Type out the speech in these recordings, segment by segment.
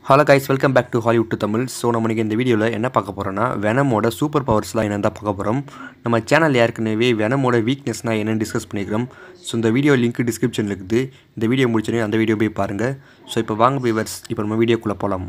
hello guys welcome back to Hollywood to Tamil so நம்ம இன்னைக்கு இந்த வீடியோவில் என்ன பார்க்க போகிறோன்னா வெனமோட சூப்பர் பவர்ஸ்லாம் என்னென்னு தான் பார்க்க போகிறோம் நம்ம சேனல் ஏற்கனவே வெனமோட வீக்னஸ்னால் என்னென்னு டிஸ்கஸ் பண்ணிக்கிறோம் ஸோ இந்த வீடியோ லிங்க் டிஸ்கிரிப்ஷனில் இருக்குது இந்த வீடியோ முடிச்சோடனே அந்த வீடியோ போய் பாருங்கள் ஸோ இப்போ வாங்க போய்வர்ஸ் இப்போ நம்ம வீடியோக்குள்ளே போகலாம்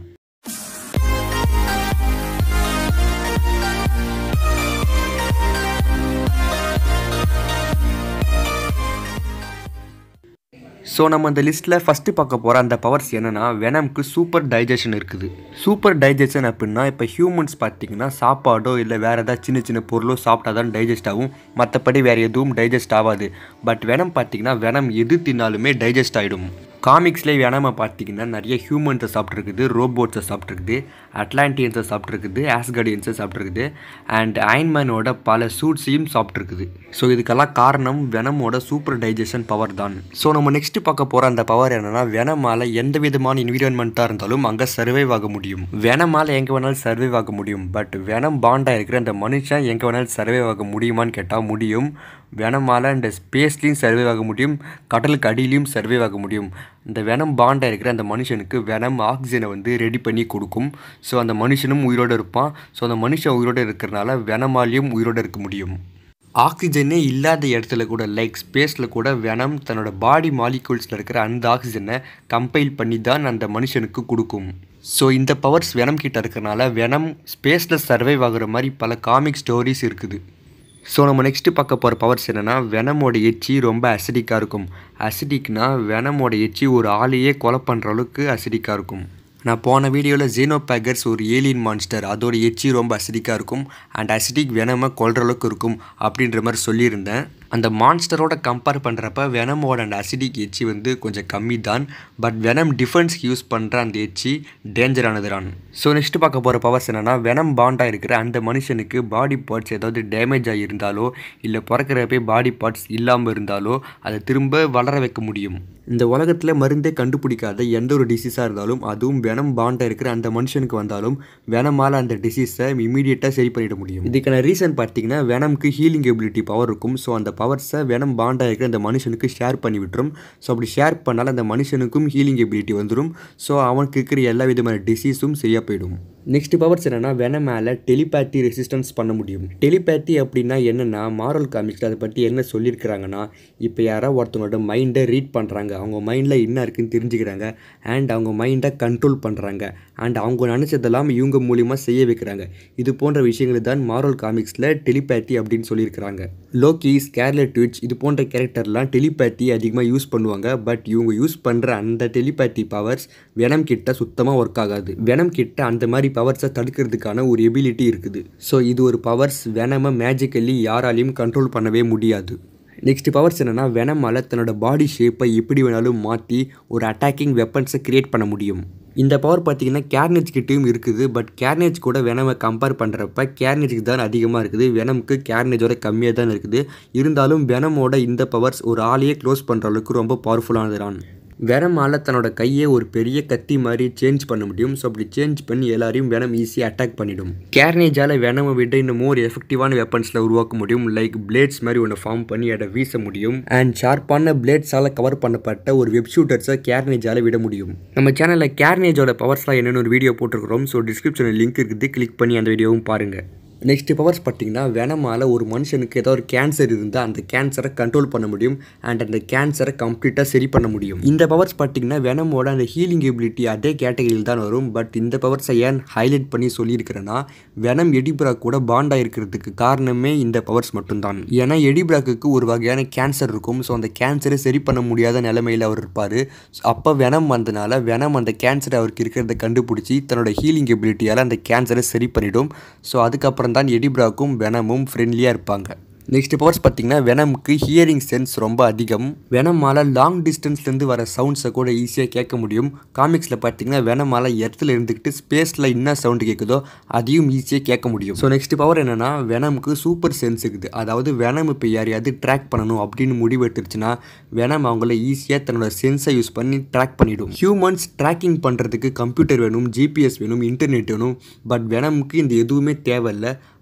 ஸோ நம்ம இந்த லிஸ்ட்டில் ஃபஸ்ட்டு பார்க்க போகிற அந்த பவர்ஸ் என்னென்னா வெனம்க்கு சூப்பர் டைஜஷன் இருக்குது சூப்பர் டைஜஷன் அப்படின்னா இப்போ ஹியூமன்ஸ் பார்த்தீங்கன்னா சாப்பாடோ இல்லை வேறு ஏதாவது சின்ன சின்ன பொருளோ சாப்பிட்டா தான் டைஜஸ்ட் ஆகும் மற்றபடி வேறு எதுவும் டைஜஸ்ட் ஆகாது பட் வெனம் பார்த்தீங்கன்னா வெனம் எது தின்னாலுமே டைஜஸ்ட் ஆகிடும் காமிக்ஸ்லேயே வெனமை பார்த்தீங்கன்னா நிறைய ஹியூமன்ஸை சாப்பிட்ருக்குது ரோபோட்ஸை சாப்பிட்ருக்குது அட்லாண்டியன்ஸை சாப்பிட்ருக்குது ஆஸ்கடியன்ஸை சாப்பிட்ருக்குது அண்ட் அயன்மேனோட பல சூட்ஸையும் சாப்பிட்ருக்குது ஸோ இதுக்கெல்லாம் காரணம் வெனமோட சூப்பர் டைஜஷன் பவர் தான் ஸோ நம்ம நெக்ஸ்ட் பார்க்க போகிற அந்த பவர் என்னென்னா வெனமால் எந்த விதமான என்விரான்மெண்ட்டாக இருந்தாலும் அங்கே சர்வைவ் ஆக முடியும் வெனமால் எங்கே வேணாலும் சர்வைவ் ஆக முடியும் பட் வெனம் பாண்டாக இருக்கிற அந்த மனுஷன் எங்கே வேணாலும் சர்வைவ் ஆக முடியுமான்னு கேட்டால் முடியும் வெனமால் இந்த ஸ்பேஸ்லேயும் சர்வைவ் ஆக முடியும் கடலுக்கு அடியிலையும் சர்வைவ் ஆக முடியும் இந்த வெனம் பாண்டாக இருக்கிற அந்த மனுஷனுக்கு வெனம் ஆக்சிஜனை வந்து ரெடி பண்ணி கொடுக்கும் ஸோ அந்த மனுஷனும் உயிரோடு இருப்பான் ஸோ அந்த மனுஷன் உயிரோடு இருக்கிறனால வெனமாலையும் உயிரோடு இருக்க முடியும் ஆக்சிஜனே இல்லாத இடத்துல கூட லைக் ஸ்பேஸில் கூட வெனம் தன்னோட பாடி மாலிகூல்ஸில் இருக்கிற அந்த ஆக்சிஜனை கம்பைல் பண்ணி தான் அந்த மனுஷனுக்கு கொடுக்கும் ஸோ இந்த பவர்ஸ் வெனம் கிட்ட இருக்கிறனால வெனம் ஸ்பேஸில் சர்வைவ் ஆகுற மாதிரி பல காமிக் ஸ்டோரிஸ் இருக்குது ஸோ நம்ம நெக்ஸ்ட்டு பார்க்க போகிற பவர்ஸ் என்னென்னா வெனமோட எச்சி ரொம்ப அசிடிக்காக இருக்கும் அசிடிக்னா வெனமோட எச்சி ஒரு ஆளையே கொலை பண்ணுற அளவுக்கு அசிடிக்காக இருக்கும் நான் போன வீடியோவில் ஜீனோபேகர்ஸ் ஒரு ஏலியன் மான்ஸ்டர் அதோட எச்சி ரொம்ப அசிடிக்காக இருக்கும் அண்ட் அசிடிக் வெனமை கொல்ற அளவுக்கு இருக்கும் அப்படின்ற மாதிரி சொல்லியிருந்தேன் அந்த மான்ஸ்டரோட கம்பேர் பண்ணுறப்ப வெனமோட அந்த அசிடிக் எச்சி வந்து கொஞ்சம் கம்மி தான் பட் வெனம் டிஃபென்ஸ்க்கு யூஸ் பண்ணுற அந்த எச்சி டேஞ்சரானது தான் ஸோ நெக்ஸ்ட் பார்க்க போகிற பவர்ஸ் என்னென்னா வெனம் பாண்டாக இருக்கிற அந்த மனுஷனுக்கு பாடி பார்ட்ஸ் ஏதாவது டேமேஜ் ஆகியிருந்தாலோ இல்லை பிறக்கிறப்பே பாடி பார்ட்ஸ் இல்லாமல் இருந்தாலோ அதை திரும்ப வளர வைக்க முடியும் இந்த உலகத்தில் மருந்தே கண்டுபிடிக்காத எந்த ஒரு டிசீஸாக இருந்தாலும் அதுவும் வெனம் பாண்டாக இருக்கிற அந்த மனுஷனுக்கு வந்தாலும் வெனமால் அந்த டிசீஸை இமீடியட்டாக சரி பண்ணிட முடியும் இதுக்கான ரீசன் பார்த்தீங்கன்னா வெனம்க்கு ஹீலிங் எபிலிட்டி பவர் இருக்கும் ஸோ அந்த பவர்ஸை வெனம் பாண்டாக இருக்கிற அந்த மனுஷனுக்கு ஷேர் பண்ணி விட்டுரும் ஸோ அப்படி ஷேர் பண்ணால் அந்த மனுஷனுக்கும் ஹீலிங் எபிலிட்டி வந்துடும் ஸோ அவனுக்கு இருக்கிற எல்லா விதமான டிசீஸும் சரியாக போயிடும் நெக்ஸ்ட் பவர்ஸ் என்னென்னா வென மேலே டெலிபேத்தி ரெசிஸ்டன்ஸ் பண்ண முடியும் டெலிபேத்தி அப்படின்னா என்னென்னா மாரல் காமிக்ஸில் அதை பற்றி என்ன சொல்லியிருக்கிறாங்கன்னா இப்போ யாரோ ஒருத்தவங்களோட மைண்டை ரீட் பண்ணுறாங்க அவங்க மைண்டில் என்ன இருக்குன்னு தெரிஞ்சுக்கிறாங்க அண்ட் அவங்க மைண்டை கண்ட்ரோல் பண்ணுறாங்க அண்ட் அவங்க நினச்சதெல்லாம் இவங்க மூலிமா செய்ய வைக்கிறாங்க இது போன்ற விஷயங்கள் தான் மாரல் காமிக்ஸில் டெலிபேத்தி அப்படின்னு சொல்லியிருக்கிறாங்க லோக்கி ஸ்கேர்லெட் ட்விட்ச் இது போன்ற கேரக்டர்லாம் டெலிபேத்தி அதிகமாக யூஸ் பண்ணுவாங்க பட் இவங்க யூஸ் பண்ணுற அந்த டெலிபேத்தி பவர்ஸ் வெனம் கிட்ட சுத்தமாக ஒர்க் ஆகாது வெனம் கிட்ட அந்த மாதிரி பவர்ஸை தடுக்கிறதுக்கான ஒரு எபிலிட்டி இருக்குது ஸோ இது ஒரு பவர்ஸ் வெனமை மேஜிக்கலி யாராலையும் கண்ட்ரோல் பண்ணவே முடியாது நெக்ஸ்ட் பவர்ஸ் என்னென்னா வெனமால் தன்னோட பாடி ஷேப்பை எப்படி வேணாலும் மாற்றி ஒரு அட்டாக்கிங் வெப்பன்ஸை க்ரியேட் பண்ண முடியும் இந்த பவர் பார்த்தீங்கன்னா கேர்னேஜ் கிட்டேயும் இருக்குது பட் கேர்னேஜ் கூட வெனமை கம்பேர் பண்ணுறப்ப கேர்னேஜுக்கு தான் அதிகமாக இருக்குது வெனமுக்கு கேர்னேஜோட கம்மியாக தான் இருக்குது இருந்தாலும் வெனமோட இந்த பவர்ஸ் ஒரு ஆளையே க்ளோஸ் பண்ணுற அளவுக்கு ரொம்ப பவர்ஃபுல்லானது தான் வெனமால் தன்னோட கையை ஒரு பெரிய கத்தி மாதிரி சேஞ்ச் பண்ண முடியும் ஸோ அப்படி சேஞ்ச் பண்ணி எல்லாரையும் வெனம் ஈஸியாக அட்டாக் பண்ணிடும் கேர்னேஜால் வெனமை விட இன்னும் மோர் எஃபெக்டிவான வெப்பன்ஸில் உருவாக்க முடியும் லைக் பிளேட்ஸ் மாதிரி ஒன்று ஃபார்ம் பண்ணி அதை வீச முடியும் அண்ட் ஷார்ப்பான பிளேட்ஸால் கவர் பண்ணப்பட்ட ஒரு வெப் ஷூட்டர்ஸை கேர்னேஜால் விட முடியும் நம்ம சேனலில் கேர்னேஜோட பவர்ஸ்லாம் என்னென்னு ஒரு வீடியோ போட்டிருக்கிறோம் ஸோ டிஸ்கிரிப்ஷனில் லிங்க் இருக்குது கிளிக் பண்ணி அந்த வீடியோவும் பாருங்கள் நெக்ஸ்ட் பவர்ஸ் பார்த்தீங்கன்னா வெனமால் ஒரு மனுஷனுக்கு ஏதோ ஒரு கேன்சர் இருந்தால் அந்த கேன்சரை கண்ட்ரோல் பண்ண முடியும் அண்ட் அந்த கேன்சரை கம்ப்ளீட்டாக சரி பண்ண முடியும் இந்த பவர்ஸ் பார்த்தீங்கன்னா வெனமோட அந்த ஹீலிங் எபிலிட்டி அதே கேட்டகரியில் தான் வரும் பட் இந்த பவர்ஸை ஏன் ஹைலைட் பண்ணி சொல்லியிருக்கிறேன்னா வெனம் எடிப்ரா கூட பாண்டாக இருக்கிறதுக்கு காரணமே இந்த பவர்ஸ் மட்டும்தான் ஏன்னா எடிப்ராக்கு ஒரு வகையான கேன்சர் இருக்கும் ஸோ அந்த கேன்சரை சரி பண்ண முடியாத நிலைமையில் அவர் இருப்பார் அப்போ வெனம் வந்தனால வெனம் அந்த கேன்சர் அவருக்கு இருக்கிறத கண்டுபிடிச்சி தன்னோட ஹீலிங் எபிலிட்டியால் அந்த கேன்சரை சரி பண்ணிடும் ஸோ அதுக்கப்புறம் அப்புறம் தான் எடிப்ராக்கும் வெனமும் ஃப்ரெண்ட்லியாக இருப்பாங்க நெக்ஸ்ட் பவர்ஸ் பார்த்தீங்கன்னா வெனமுக்கு ஹியரிங் சென்ஸ் ரொம்ப அதிகம் வெனமால் லாங் டிஸ்டன்ஸ்லேருந்து வர சவுண்ட்ஸை கூட ஈஸியாக கேட்க முடியும் காமிக்ஸில் பார்த்தீங்கன்னா வெனமால் இடத்துல இருந்துக்கிட்டு ஸ்பேஸில் என்ன சவுண்டு கேட்குதோ அதையும் ஈஸியாக கேட்க முடியும் ஸோ நெக்ஸ்ட் பவர் என்னென்னா வெனமுக்கு சூப்பர் சென்ஸ் இருக்குது அதாவது வெனம் இப்போ யாரையாவது ட்ராக் பண்ணணும் அப்படின்னு முடிவு எடுத்துருச்சுன்னா வெனம் அவங்கள ஈஸியாக தன்னோட சென்ஸை யூஸ் பண்ணி ட்ராக் பண்ணிடும் ஹியூமன்ஸ் ட்ராக்கிங் பண்ணுறதுக்கு கம்ப்யூட்டர் வேணும் ஜிபிஎஸ் வேணும் இன்டர்நெட் வேணும் பட் வெனமுக்கு இந்த எதுவுமே தேவையில்லை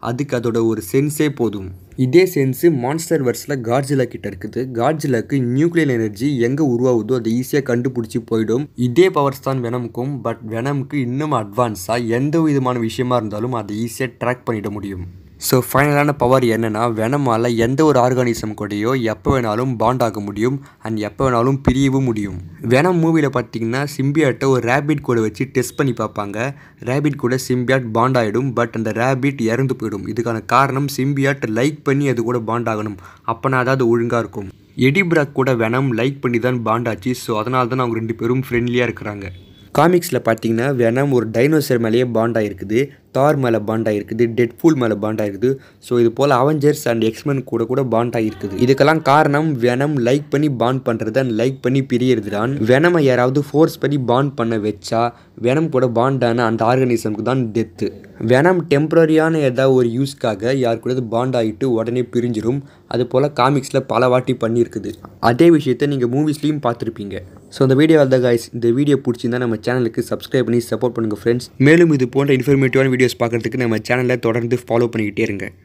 அதுக்கு அதோட ஒரு சென்ஸே போதும் இதே சென்ஸு மான்ஸ்டர் வர்ஸில் காட்ஜிலா கிட்ட இருக்குது காட்ஜிலாக்கு நியூக்ளியர் எனர்ஜி எங்கே உருவாகுதோ அதை ஈஸியாக கண்டுபிடிச்சி போயிடும் இதே பவர்ஸ் தான் வெனமுக்கும் பட் வெனமுக்கு இன்னும் அட்வான்ஸாக எந்த விதமான விஷயமா இருந்தாலும் அதை ஈஸியாக ட்ராக் பண்ணிட முடியும் ஸோ ஃபைனலான பவர் என்னென்னா வெனமால் எந்த ஒரு ஆர்கானிசம் கூடயோ எப்போ வேணாலும் பாண்ட் ஆக முடியும் அண்ட் எப்போ வேணாலும் பிரியவும் முடியும் வெனம் மூவியில் பார்த்தீங்கன்னா சிம்பியாட்டை ஒரு ரேபிட் கூட வச்சு டெஸ்ட் பண்ணி பார்ப்பாங்க ரேபிட் கூட சிம்பியாட் பாண்ட் ஆகிடும் பட் அந்த ரேபிட் இறந்து போயிடும் இதுக்கான காரணம் சிம்பியாட் லைக் பண்ணி அது கூட பாண்ட் ஆகணும் அப்போனா தான் அது ஒழுங்காக இருக்கும் எடிபிராக் கூட வெனம் லைக் பண்ணி தான் பாண்ட் ஆச்சு ஸோ அதனால தான் அவங்க ரெண்டு பேரும் ஃப்ரெண்ட்லியாக இருக்கிறாங்க காமிக்ஸில் பார்த்தீங்கன்னா வெனம் ஒரு டைனோசர் மேலேயே பாண்ட் ஆகிருக்குது தார் மேலே பாண்ட் ஆகிருக்குது டெட்ஃபூல் மேலே பாண்ட் ஆகிருக்குது ஸோ இது போல் அவெஞ்சர்ஸ் அண்ட் எக்ஸ்மென் கூட கூட பாண்ட் ஆகிருக்குது இதுக்கெல்லாம் காரணம் வெனம் லைக் பண்ணி பாண்ட் பண்ணுறது அண்ட் லைக் பண்ணி பிரியறது தான் வெனமை யாராவது ஃபோர்ஸ் பண்ணி பாண்ட் பண்ண வச்சா வெனம் கூட பாண்டான அந்த ஆர்கனிசம்க்கு தான் டெத்து வெனம் டெம்பரரியான ஏதாவது ஒரு யூஸ்க்காக யார் கூட பாண்ட் ஆகிட்டு உடனே பிரிஞ்சிடும் அது போல் காமிக்ஸில் பல வாட்டி பண்ணியிருக்குது அதே விஷயத்தை நீங்கள் மூவிஸ்லேயும் பார்த்துருப்பீங்க ஸோ இந்த வீடியோ தான் காய்ஸ் இந்த வீடியோ பிடிச்சிருந்தா நம்ம சேனலுக்கு சப்ஸ்கிரைப் பண்ணி சப்போர்ட் பண்ணுங்கள் ஃப்ரெண்ட்ஸ் மேலும் இது போன்ற இன்ஃபர்மேட்டிவான வீடியோஸ் பார்க்குறதுக்கு நம்ம சேனலை தொடர்ந்து ஃபாலோ பண்ணிக்கிட்டே இருங்க